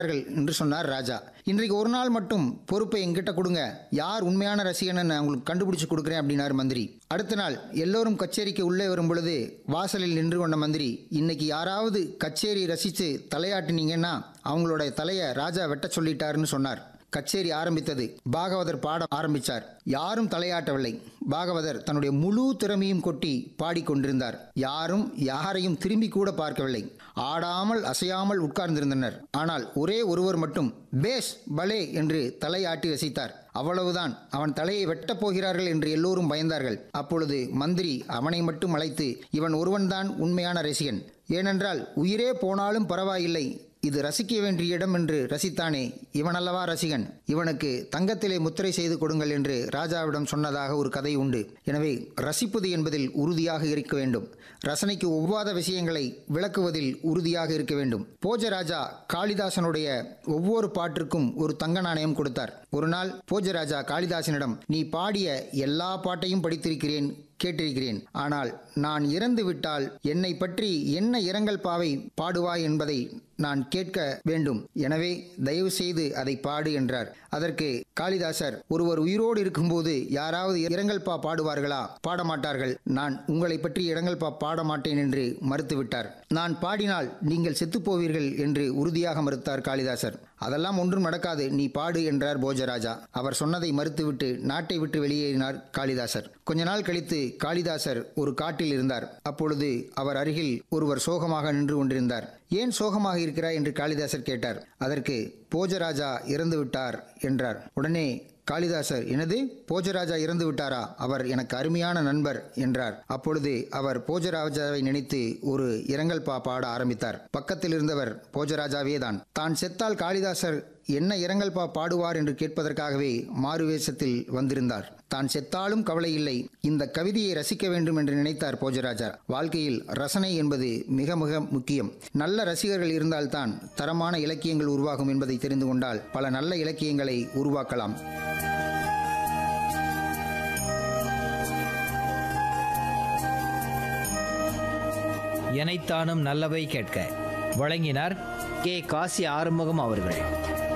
ர்கள் என்று சொன்னார் ராஜா இன்றைக்கு ஒரு நாள் மட்டும் பொறுப்பை என்கிட்ட கொடுங்க யார் உண்மையான ரசிகன்னு நான் உங்களுக்கு கண்டுபிடிச்சு கொடுக்குறேன் அப்படின்னாரு மந்திரி அடுத்த நாள் எல்லோரும் கச்சேரிக்கு உள்ளே வரும் பொழுது வாசலில் நின்று கொண்ட மந்திரி இன்னைக்கு யாராவது கச்சேரி ரசித்து தலையாட்டினீங்கன்னா அவங்களோட தலையை ராஜா வெட்ட சொல்லிட்டாருன்னு சொன்னார் கச்சேரி ஆரம்பித்தது பாகவதர் பாட ஆரம்பித்தார் யாரும் தலையாட்டவில்லை பாகவதர் தன்னுடைய முழு திறமையும் கொட்டி பாடிக்கொண்டிருந்தார் யாரும் யாரையும் திரும்பி கூட பார்க்கவில்லை ஆடாமல் அசையாமல் உட்கார்ந்திருந்தனர் ஆனால் ஒரே ஒருவர் மட்டும் பேஸ் பலே என்று தலையாட்டி ரசித்தார் அவ்வளவுதான் அவன் தலையை வெட்டப் போகிறார்கள் என்று எல்லோரும் பயந்தார்கள் அப்பொழுது மந்திரி அவனை மட்டும் அழைத்து இவன் ஒருவன்தான் உண்மையான ரசிகன் ஏனென்றால் உயிரே போனாலும் பரவாயில்லை இது ரசிக்க வேண்டிய இடம் என்று ரசித்தானே இவனல்லவா ரசிகன் இவனுக்கு தங்கத்திலே முத்திரை செய்து கொடுங்கள் என்று ராஜாவிடம் சொன்னதாக ஒரு கதை உண்டு எனவே ரசிப்பது என்பதில் உறுதியாக இருக்க வேண்டும் ரசனைக்கு ஒவ்வாத விஷயங்களை விளக்குவதில் உறுதியாக இருக்க வேண்டும் போஜராஜா காளிதாசனுடைய ஒவ்வொரு பாட்டிற்கும் ஒரு தங்க நாணயம் கொடுத்தார் ஒரு நாள் போஜராஜா காளிதாசனிடம் நீ பாடிய எல்லா பாட்டையும் படித்திருக்கிறேன் கேட்டிருக்கிறேன் ஆனால் நான் இறந்து விட்டால் என்னை பற்றி என்ன இரங்கல் பாவை பாடுவாய் என்பதை நான் கேட்க வேண்டும் எனவே தயவு செய்து அதை பாடு என்றார் அதற்கு காளிதாசர் ஒருவர் உயிரோடு இருக்கும்போது யாராவது இரங்கல் பா பாடுவார்களா பாட மாட்டார்கள் நான் உங்களை பற்றி இரங்கல் பா பாட மாட்டேன் என்று மறுத்துவிட்டார் நான் பாடினால் நீங்கள் செத்துப் போவீர்கள் என்று உறுதியாக மறுத்தார் காளிதாசர் அதெல்லாம் ஒன்றும் நடக்காது நீ பாடு என்றார் போஜராஜா அவர் சொன்னதை மறுத்துவிட்டு நாட்டை விட்டு வெளியேறினார் காளிதாசர் கொஞ்ச நாள் கழித்து காளிதாசர் ஒரு காட்டில் இருந்தார் அப்பொழுது அவர் அருகில் ஒருவர் சோகமாக நின்று கொண்டிருந்தார் ஏன் சோகமாக இருக்கிறாய் என்று காளிதாசர் கேட்டார் அதற்கு போஜராஜா இறந்து விட்டார் என்றார் உடனே காளிதாசர் எனது போஜராஜா இறந்து விட்டாரா அவர் எனக்கு அருமையான நண்பர் என்றார் அப்பொழுது அவர் போஜராஜாவை நினைத்து ஒரு இரங்கல் பா பாட ஆரம்பித்தார் பக்கத்தில் இருந்தவர் போஜராஜாவே தான் தான் செத்தால் காளிதாசர் என்ன இரங்கல் பா பாடுவார் என்று கேட்பதற்காகவே மாறுவேஷத்தில் வந்திருந்தார் தான் செத்தாலும் கவலை இல்லை இந்த கவிதையை ரசிக்க வேண்டும் என்று நினைத்தார் போஜராஜா வாழ்க்கையில் ரசனை என்பது மிக மிக முக்கியம் நல்ல ரசிகர்கள் இருந்தால்தான் தரமான இலக்கியங்கள் உருவாகும் என்பதை தெரிந்து கொண்டால் பல நல்ல இலக்கியங்களை உருவாக்கலாம் எனைத்தானும் நல்லவை கேட்க வழங்கினார் கே காசி ஆறுமுகம் அவர்கள்